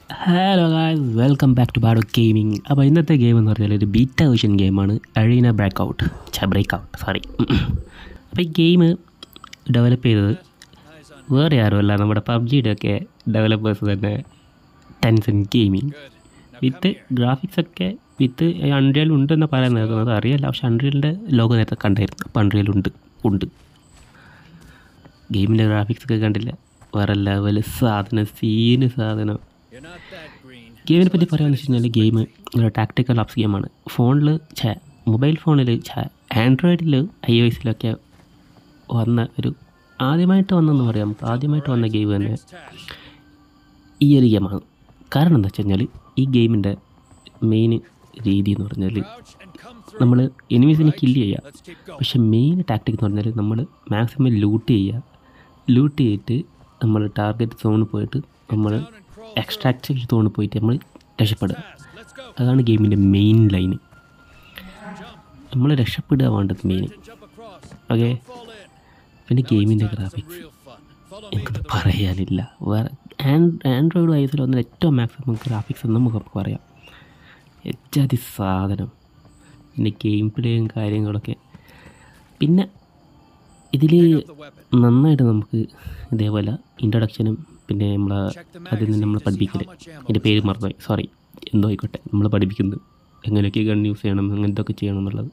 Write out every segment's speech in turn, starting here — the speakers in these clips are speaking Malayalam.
Hello guys welcome back to ബാഡോ ഗെയിമിംഗ് അപ്പോൾ ഇന്നത്തെ ഗെയിം എന്ന് പറഞ്ഞാൽ ഒരു ബീറ്റ വേർഷൻ ഗെയിമാണ് അഴീന ബ്രേക്ക് ഔട്ട് ഛ ബ്രേക്ക് ഔട്ട് സോറി അപ്പോൾ ഈ ഗെയിം ഡെവലപ്പ് ചെയ്തത് വേറെ ആരുമല്ല നമ്മുടെ പബ്ജിയുടെ ഒക്കെ ഡെവലപ്പേഴ്സ് തന്നെ ടെൻസൻ ഗെയിമിങ് വിത്ത് ഗ്രാഫിക്സ് ഒക്കെ വിത്ത് അൺറിയൽ ഉണ്ടെന്ന് പറയാൻ നേർക്കുന്നത് അറിയില്ല പക്ഷെ അൺറിയലിൻ്റെ ലോഗോ നേരത്തെ കണ്ടായിരുന്നു അപ്പോൾ അൺറിയൽ ഉണ്ട് ഉണ്ട് ഗെയിമിൻ്റെ ഗ്രാഫിക്സ് ഒക്കെ കണ്ടില്ല വേറെ ലെവൽ സാധനം സീന് സാധനം ഗെയിമിനെ പറ്റി പറയാമെന്ന് വെച്ച് കഴിഞ്ഞാൽ ഗെയിം ഒരു ടാക്ടിക്കൽ ആപ്സ് ഗെയിമാണ് ഫോണിൽ ഛേ മൊബൈൽ ഫോണിൽ ഛേ ആൻഡ്രോയിഡിൽ ഐ ഒ എസിലൊക്കെ വന്ന ഒരു ആദ്യമായിട്ട് വന്നെന്ന് പറയാം നമുക്ക് ആദ്യമായിട്ട് വന്ന ഗെയിം തന്നെ ഈ ഒരു ഗെയിമാണ് കാരണം എന്താ വെച്ച് കഴിഞ്ഞാൽ ഈ ഗെയിമിൻ്റെ മെയിൻ രീതി എന്ന് പറഞ്ഞാൽ നമ്മൾ എനിമീസിനെ കില്ല് ചെയ്യുക പക്ഷെ മെയിൻ ടാക്ടിക് എന്ന് പറഞ്ഞാൽ നമ്മൾ മാക്സിമം ലൂട്ട് ചെയ്യുക ലൂട്ട് ചെയ്തിട്ട് നമ്മൾ ടാർഗറ്റ് സോണിൽ പോയിട്ട് നമ്മൾ എക്സ്ട്രാക്ട് സോണിൽ പോയിട്ട് നമ്മൾ രക്ഷപ്പെടുക അതാണ് ഗെയിമിൻ്റെ മെയിൻ ലൈന് നമ്മൾ രക്ഷപ്പെടുക വേണ്ടത് മെയിൻ ഓക്കെ പിന്നെ ഗെയിമിൻ്റെ ഗ്രാഫിക്സ് എനിക്കൊന്നും പറയാനില്ല വേറെ ആൻഡ്രോയിഡ് വൈസിൽ വന്ന ഏറ്റവും മാക്സിമം ഗ്രാഫിക്സ് എന്ന് നമുക്ക് പറയാം എച്ചാതി സാധനം പിന്നെ ഗെയിം പ്ലേയും കാര്യങ്ങളൊക്കെ പിന്നെ ഇതിൽ നന്നായിട്ട് നമുക്ക് ഇതേപോലെ ഇൻട്രഡക്ഷനും പിന്നെ നമ്മളെ അതിൽ നിന്ന് നമ്മൾ പഠിപ്പിക്കൽ എൻ്റെ പേര് മറന്നുപോയി സോറി എന്തോ ആയിക്കോട്ടെ നമ്മൾ പഠിപ്പിക്കുന്നത് എങ്ങനെയൊക്കെ ഗൺ യൂസ് ചെയ്യണം എങ്ങനത്തൊക്കെ ചെയ്യണം എന്നുള്ളത്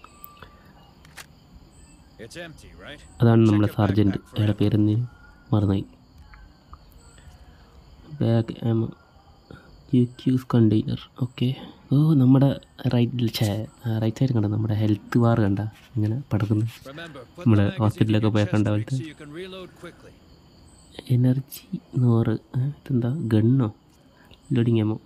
It's empty, right? അതാണ് നമ്മളെ സാർജൻറ്റ് അയാളുടെ പേരെന്ന് മറന്നായി ബാഗ് ആം ക്യൂസ് കണ്ടെയ്നർ ഓക്കെ ഓ നമ്മുടെ റൈറ്റിൽ ഛേ റൈറ്റ് സൈഡ് കണ്ട നമ്മുടെ ഹെൽത്ത് വാർ കണ്ട ഇങ്ങനെ പടക്കുന്നു Remember, put നമ്മുടെ the magazine in ഹോസ്പിറ്റലിലൊക്കെ your പോയാൽ chest കണ്ട plate പോലത്തെ so you can reload quickly. Energy നൂറ് ഏ, ഇതെന്താ ഗണ്ണോ loading ammo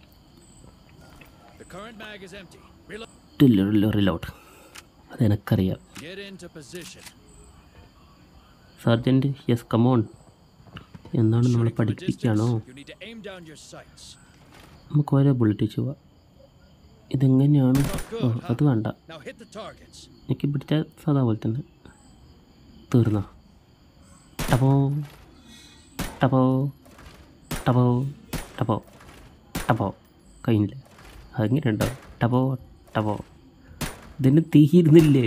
The current mag is empty. Reload. Reload അതെനക്കറിയാം Get into position. Sergeant yes come on എന്താണ് നമ്മളെ Shooting from a പഠിപ്പിക്കുകയാണോ distance, You need to aim down your sights. നമുക്ക് ഓരോ ബുള്ളറ്റ് വെച്ച് പോവാം ഇതെങ്ങനെയാണ് Oh, ഓ good. അത് വേണ്ട Now hit the targets. എനിക്ക് പിടിച്ച സാധാ പോലെ തന്നെ തീർന്ന ടപോ ടപോ ടപോ ടപോ ടപോ കഴിഞ്ഞില്ല അങ്ങനെ ഉണ്ടോ ടപോ ടപോ ഇതിന് തീരുന്നില്ലേ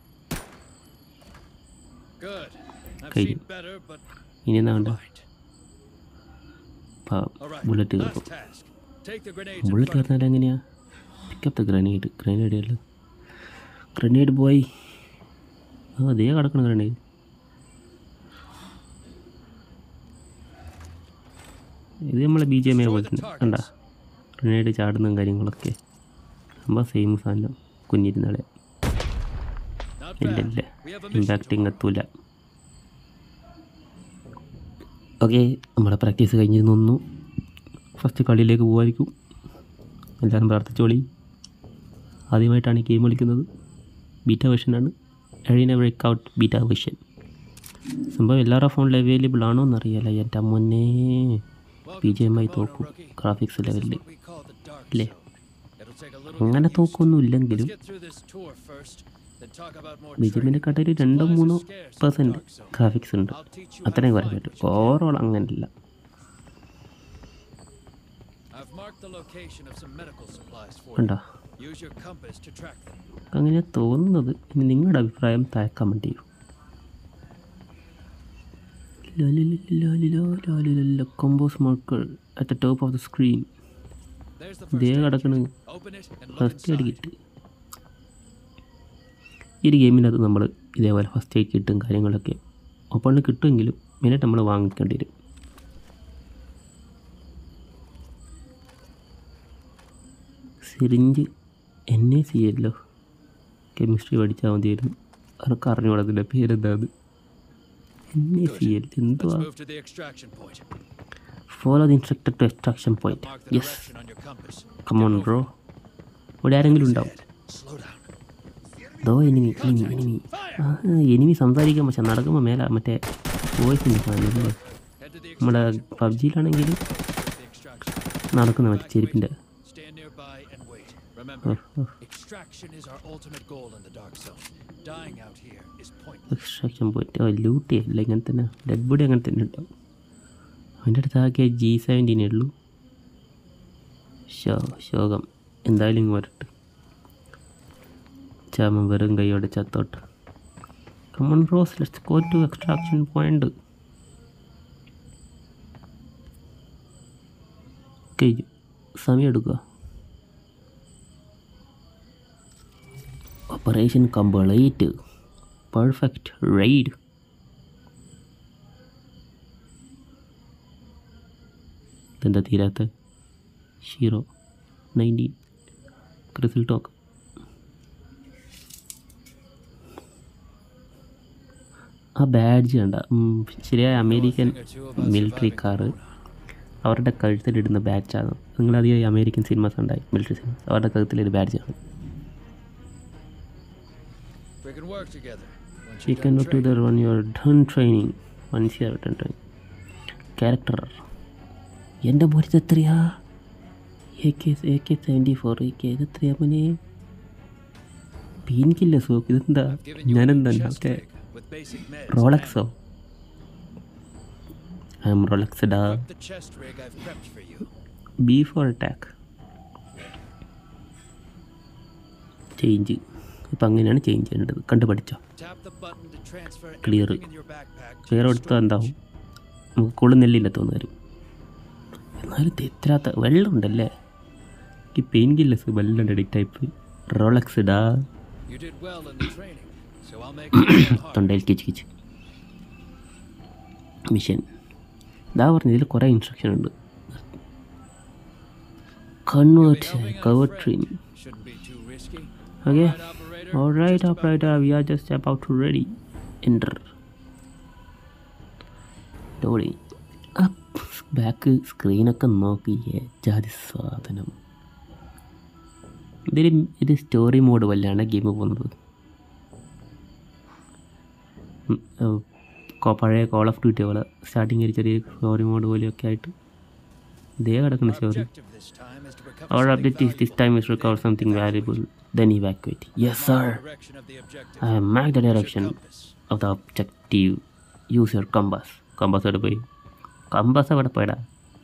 Good. I've Okay. seen better, but ഇനി എന്നാ വേണ്ട right. Bullet All right. കയറും Last task. Take the grenades in bullet front. കയറുന്നാൽ എങ്ങനെയാ പിക്കപ്പ് ദ ഗ്രനേഡ് ഗ്രനേഡ് ഉള്ളു ഗ്രനേഡ് പോയി ആ അതേ കിടക്കണം ഗ്രനേഡ് ഇത് നമ്മളെ ബി ജെ എം പോലെ തന്നെ കണ്ട ഗ്രനേഡ് ചാടുന്നതും കാര്യങ്ങളൊക്കെ നമ്മൾ സെയിം സാധനം കുഞ്ഞിരുന്നാളെ Not ഇല്ല bad. ഇല്ല We have a mission. Impacting എത്തൂല ഓക്കെ നമ്മുടെ പ്രാക്ടീസ് കഴിഞ്ഞിരുന്നു ഫസ്റ്റ് കളിയിലേക്ക് പോകുമായിരിക്കും എല്ലാവരും പ്രാർത്ഥിച്ചോളി ആദ്യമായിട്ടാണ് ഈ ഗെയിം കളിക്കുന്നത് ബീറ്റ വേർഷനാണ് Arena breakout beta version സംഭവം എല്ലാവരുടെ ഫോണിൽ അവൈലബിൾ ആണോ എന്നറിയില്ല എൻ്റെ മുന്നേ ബി ജെ എം ഐ തോക്കും ഗ്രാഫിക്സ് ലെവലിൽ What we call the dark ഇല്ലേ zone. It'll take a little അങ്ങനെ getting used to. തോക്കൊന്നും ഇല്ലെങ്കിലും Let's get through this tour first, then talk about more B G training. എമ്മിൻ്റെ കടയിൽ രണ്ടോ മൂന്നോ പെർസെൻറ്റ് ഗ്രാഫിക്സ് ഉണ്ട് I'll teach you അത്രയും how to പറയാൻ find പറ്റും ഓവറോൾ അങ്ങനെയല്ല I've marked the location of some medical supplies for you. കണ്ടോ Use your compass to track them. അങ്ങനെ തോന്നുന്നത് ഇനി നിങ്ങളുടെ അഭിപ്രായം താഴെ കമൻറ്റ് ചെയ്യൂ compass marker at the top of the screen There's the ഇതേ first aid കിടക്കണ് kit. Open it and look first aid inside. Kit ഈ ഒരു ഗെയിമിനകത്ത് നമ്മൾ ഇതേപോലെ ഫസ്റ്റ് എയ്ഡ് കിട്ടും കാര്യങ്ങളൊക്കെ ഓപ്പണിൽ കിട്ടുമെങ്കിലും മെയിനായിട്ട് നമ്മൾ വാങ്ങിക്കേണ്ടി വരും സിറിഞ്ച് എൻ എ സി അല്ലോ കെമിസ്ട്രി പഠിച്ചാൽ മതിയായിരുന്നു അതൊക്കെ അറിഞ്ഞോളാം അതിൻ്റെ പേരെന്താ അത് എൻ എ സി എൽ എന്തുവാ Let's move to the extraction point. Follow the instructor to extraction point Mark the yes direction on your compass. Come on bro ഇവിടെ ആരെങ്കിലും ഉണ്ടാവും Slow down. ദോ എനിമി എനിമി എനിമി ആ എനിമി സംസാരിക്കാൻ പക്ഷെ നടക്കുമ്പോൾ മേല മറ്റേ വോയിസിൻ്റെ സാധനം Head to the നമ്മുടെ പബ്ജിയിലാണെങ്കിലും the extraction. നടക്കുന്ന മറ്റേ ചെരുപ്പിൻ്റെ Stand nearby and wait. ഓ, Remember, ഓ, extraction is our ultimate goal in the dark zone. Dying out here is pointless. Extraction പോയിട്ട് ഓ ലൂട്ട് ചെയ്യില്ല ഇങ്ങനെ തന്നെ ഡെഡ് ബോഡി അങ്ങനെ തന്നെ ഉണ്ടാവും അവൻ്റെ അടുത്ത് ആകെ ജി സെവൻറ്റീനേ ഉള്ളൂ ശോ ശോകം എന്തായാലും ഇങ്ങ് വരട്ടെ ചാമ വെറും കൈയോടെ ചത്തോട്ട് come on Ross let's go to extraction point കഴിഞ്ഞു സമയം എടുക്കുക ഓപ്പറേഷൻ കംപ്ലീറ്റ് പെർഫെക്റ്റ് റെയ്ഡ് ഇതെന്താ തീരാത്ത ഷീറോ നയൻറ്റീൻ ക്രിസിൽ ടോക്ക് ആ ബാഡ്ജ് കണ്ട ഉം, ശരിയായ അമേരിക്കൻ മിലിറ്ററി കാറ് അവരുടെ കഴുത്തിലിടുന്ന ബാഡ്ജാണ് നിങ്ങളധികം ഈ അമേരിക്കൻ സിനിമാസ് ഉണ്ടായി മിലിറ്ററി സിനിമ അവരുടെ കഴുത്തിലൊരു ബാഡ്ജാണ് We can work together. Once You you're can done work training. together when you're done training. Once you're done training. Character എൻ്റെ മോരിത് എത്രയാ A K A K seventy four A K ഇത് എത്രയാ മോനെ പീൻകില്ല സോക്ക് ഇതെന്താ I've given you a ഞാനെന്താ chest മറ്റേ rig with basic meds. റോളക്സോ ഐ എം റോളക്സ് ഡാ Equip the chest rig I've prepped for you. Before attack change ഇപ്പം അങ്ങനെയാണ് ചേഞ്ച് ചെയ്യേണ്ടത് കണ്ടു പഠിച്ചോ Tap the button to transfer Clear. everything in your backpack to വേറെ your എടുത്താൽ എന്താവും നമുക്ക് കൊള്ളുന്നില്ല തോന്നുന്നു വരും എന്നാലും തെറ്റാത്ത വെള്ളം ഉണ്ടല്ലേ ഈ പെയിൻ കില്ലസ് വെള്ളം അഡിക്റ്റ് ആയിപ്പോയി റോളക്സ് ഇടാ You did well in the training, so I'll make it even harder. തൊണ്ടയിൽ കിച്ച് കിച്ച് മിഷൻ ഇതാ പറഞ്ഞു ഇതിൽ കുറേ ഇൻസ്ട്രക്ഷൻ ഉണ്ട് convert Helping out a cover friend train Shouldn't be too risky. Okay Right, operator? Alright, Just about operator, we are just about to ready. Enter. Loading. Back സ്ക്രീനൊക്കെ നോക്കി ജാതി സാധനം ഇതിൽ ഇത് സ്റ്റോറി മോഡ് വല്ലാണ് ഗെയിം പോകുന്നത് ഉം, ഏഹ്, കോ- പഴയ കോൾ ഓഫ് ഡ്യൂട്ടി പോലെ സ്റ്റാർട്ടിങ് ഒരു ചെറിയ സ്റ്റോറി മോഡ് പോലെയൊക്കെ ആയിട്ട് ഇതേ കിടക്കുന്ന Our story objective this time is to recover Our something objective this valuable. time is to recover something valuable, then evacuate. Yes, Mark sir. the direction of the objective. I mark the Use your direction compass. of the objective. Use your compass. Compass അവിടെ പോയി കമ്പാസ് അവിടെ പോയടാ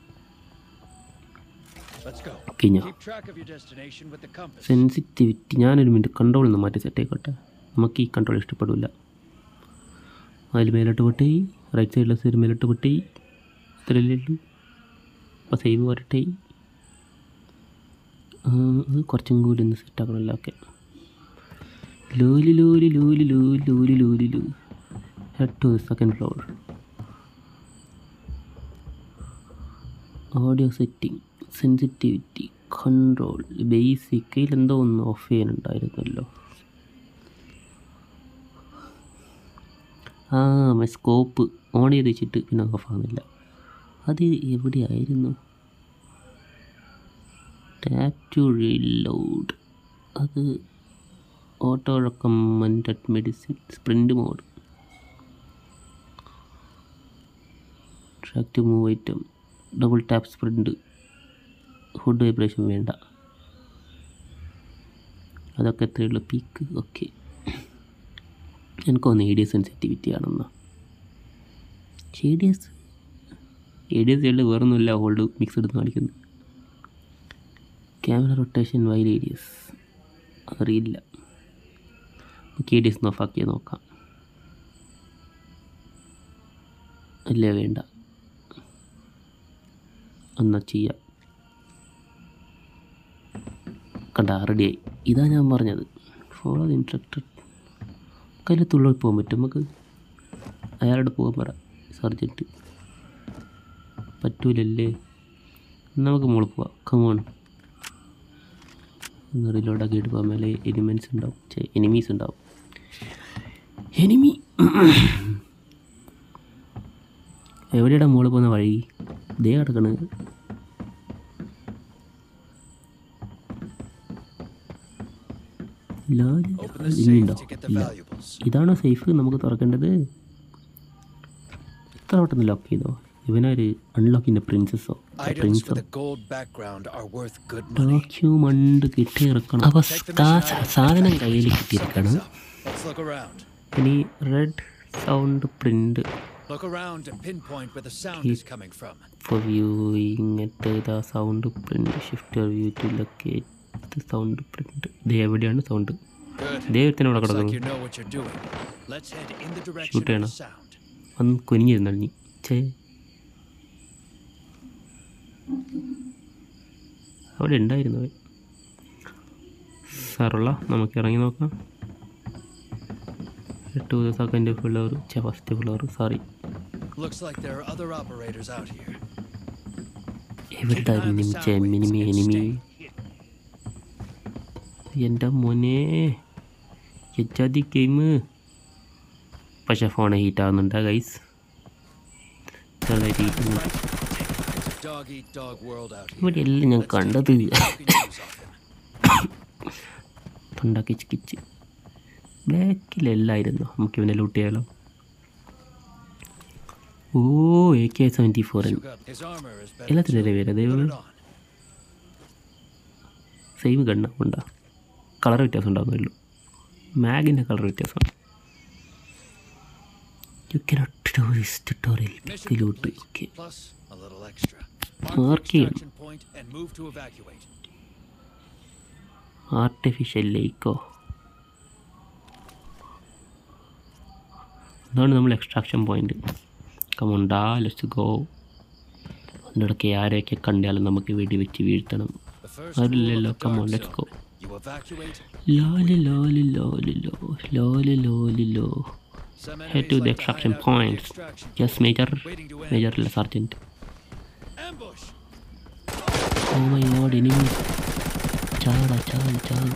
Let's go. കഴിഞ്ഞോ Keep track of your destination with the compass. Sensitivity ഞാനൊരു മിനിറ്റ് കൺട്രോൾ ഒന്ന് മാറ്റി സെറ്റ് ആയിക്കോട്ടെ നമുക്ക് ഈ കൺട്രോൾ ഇഷ്ടപ്പെടില്ല അതിൽ മേലോട്ട് പൊട്ടി റൈറ്റ് സൈഡിലെ സൈഡ് മേലോട്ട് പൊട്ടി ഇത്രയല്ലേ ഉള്ളൂ അപ്പോൾ സേവ് പോരട്ടെ ആ, അത് കുറച്ചും കൂടി ഒന്ന് സെറ്റ് ആക്കണമല്ലോ ഓക്കെ ലൂലി ലൂലി ലൂലി ലൂലി ലൂലി ലൂലി ലൂ head to second floor audio setting sensitivity control basic എന്തോ ഒന്ന് ഓഫ് ചെയ്യാനുണ്ടായിരുന്നല്ലോ ആ സ്കോപ്പ് ഓൺ ചെയ്ത് വെച്ചിട്ട് പിന്നെ ഓഫ് ആകുന്നില്ല അത് എവിടെയായിരുന്നു ടാപ്പ് ടു റീലോഡ് അത് auto recommended medicine sprint mode track to move item double tap sprint food vibration വേണ്ട അതൊക്കെ എത്രയുള്ളൂ പീക്ക് ഓക്കെ എനിക്കൊന്ന് എ ഡി എസ് സെൻസിറ്റിവിറ്റി ആണെന്നാ A D S A D S ഉള്ള വേറൊന്നുമില്ല ഹോൾഡ് മിക്സ് എടുത്ത് കാണിക്കുന്നത് camera rotation while A D S അറിയില്ല നമുക്ക് എ ഡി എസ് ഓഫാക്കിയാൽ നോക്കാം അല്ലേ വേണ്ട എന്നാ ചെയ്യാം കണ്ട റെഡിയായി ഇതാ ഞാൻ പറഞ്ഞത് ഫോളോ ദ ഇൻസ്ട്രക്ടർ കയ്യിൽ തുള്ളി പോകാൻ പറ്റും നമുക്ക് അയാളോട് പോകാൻ പറ സർജൻറ്റ് പറ്റൂലല്ലേ എന്നാ നമുക്ക് മോള് പോവാം കമോൺ റിലോഡാക്കിയിട്ട് പോകാൻ മേലെ എലിമെൻറ്റ്സ് ഉണ്ടാവും ചേ എനിമീസ് ഉണ്ടാവും എനിമി എവിടെയാടാ മോള് പോകുന്ന വഴി ദേ കിടക്കണത് Open the ഇനിയുണ്ടോ safe to get the ഇല്ല valuables. ഇതാണോ സേഫ് നമുക്ക് തുറക്കേണ്ടത് ഇത്ര പെട്ടെന്ന് ലോക്ക് ചെയ്തോ ഇവനൊരു അൺലോക്കിൻ്റെ പ്രിൻസസ്സോ Items പ്രിൻസോ with a gold background are worth good money. Document കിട്ടിയിറക്കണം അപ്പോൾ സാധനം കയ്യിൽ കിട്ടിയിരിക്കണം Let's look around. ഇനി red sound print Look around and pinpoint where the sound is coming from. For viewing at the sound print shift view to locate sound print ഇത് എവിടെയാണ് സൗണ്ട് Good. ദൈവത്തിന് ഇവിടെ Looks like കിടക്കുന്നു you know what you're doing. Let's head in the direction Shoot of the ചെയ്യണം. sound. വന്ന് കുനിഞ്ഞിരുന്നളിഞ്ഞി ചേ അവിടെ ഉണ്ടായിരുന്നു അവൻ സാറുള്ള നമുക്ക് ഇറങ്ങി നോക്കാം ടു സെക്കൻഡ് ഫ്ലോർ ചേ first floor sorry Looks like there are other operators out here. എവിടെ ചേ മിനിമി എനിമി എൻ്റെ മോനെ എച്ചാതി ഗെയിം പക്ഷെ ഫോൺ ഹീറ്റ് ആവുന്നുണ്ട് ഗൈസ് ചെറുതായിട്ട് heat It's a dog eat dog world out here. ഇവിടെ എല്ലാം ഞാൻ Let's കണ്ടത് take the news off him. തൊണ്ട കിച്ച് കിച്ച് ബാക്കിലെല്ലായിരുന്നു നമുക്ക് ഇവനെ ലൂട്ട് ചെയ്യാലോ ഓ A K seventy four You got- His armor is better. എല്ലാത്തിൻ്റെ too. പേര് Put ദൈവം it on. സെയിം ഗണ്ണ ഉണ്ടാ കളർ വ്യത്യാസം ഉണ്ടാകുന്നുള്ളൂ മാഗിൻ്റെ കളർ വ്യത്യാസമാണ് you cannot do this tutorial Mission loot complete. Okay Plus a little extra. Mark Mark the him. extraction point and move to evacuate. Artificial ലേക്കോ അതാണ് നമ്മൾ എക്സ്ട്രാക്ഷൻ പോയിന്റ് കമുണ്ടാ ലെറ്റ്സ് ഗോ അതിനിടയ്ക്ക് ആരെയൊക്കെ കണ്ടാലും നമുക്ക് വെടി വെച്ച് വീഴ്ത്തണം The first അതില്ലല്ലോ rule of the come on dark let's go zone. You evacuate. ലോലി ലോലി ലോലി ലോ ലോലി ലോലി ലോ Some head to enemies the like to extraction hide out near the point extraction yes major waiting to major അല്ല sergeant Ambush. Oh my God enemy ചാടാ ചാട് ചാട്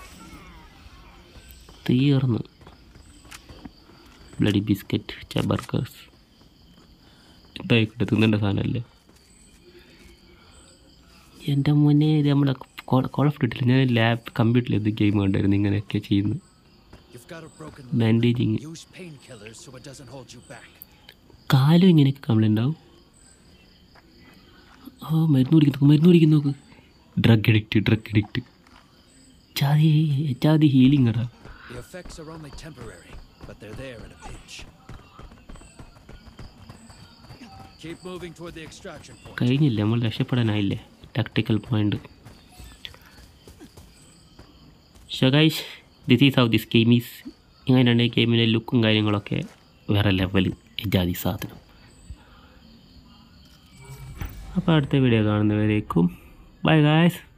തീർന്നു ബ്ലഡി ബിസ്ക്കറ്റ് ച ബർഗേഴ്സ് എന്തായിക്കോട്ടെ തിന്നേണ്ട സാധനമല്ലേ എൻ്റെ മുന്നേ ഇത് നമ്മുടെ കോൾ ഓഫ് ഡ്യൂട്ടിയിൽ ഞാൻ ലാബ് കമ്പ്യൂട്ടറിൽ ഇത് ഗെയിം കണ്ടായിരുന്നു ഇങ്ങനെയൊക്കെ ചെയ്യുന്നു You've got a broken leg. Bandaging Use painkillers so it doesn't hold you back. കാലും ഇങ്ങനെയൊക്കെ കംപ്ലൈൻ്റ് ആവും ആ മരുന്ന് കുടിക്കുന്നു നോക്ക് മരുന്ന് കുടിക്കുന്നു നോക്ക് ഡ്രഗ് അഡിക്റ്റ് ഡ്രഗ് അഡിക്റ്റ് ചാതി ചാതി ഹീലിംഗ് എടാ The effects are only temporary, but they're there in a pinch. Keep moving toward the extraction point. കഴിഞ്ഞില്ല നമ്മൾ രക്ഷപ്പെടാനായില്ലേ tactical point show guys this is how this game is ഇങ്ങനെയാണ് ഈ ഗെയിമിൻ്റെ ലുക്കും കാര്യങ്ങളൊക്കെ വേറെ ലെവൽ ജാതി സാധനം അപ്പോൾ അടുത്ത വീഡിയോ കാണുന്നവരേക്കും ബൈ ഗായ്സ്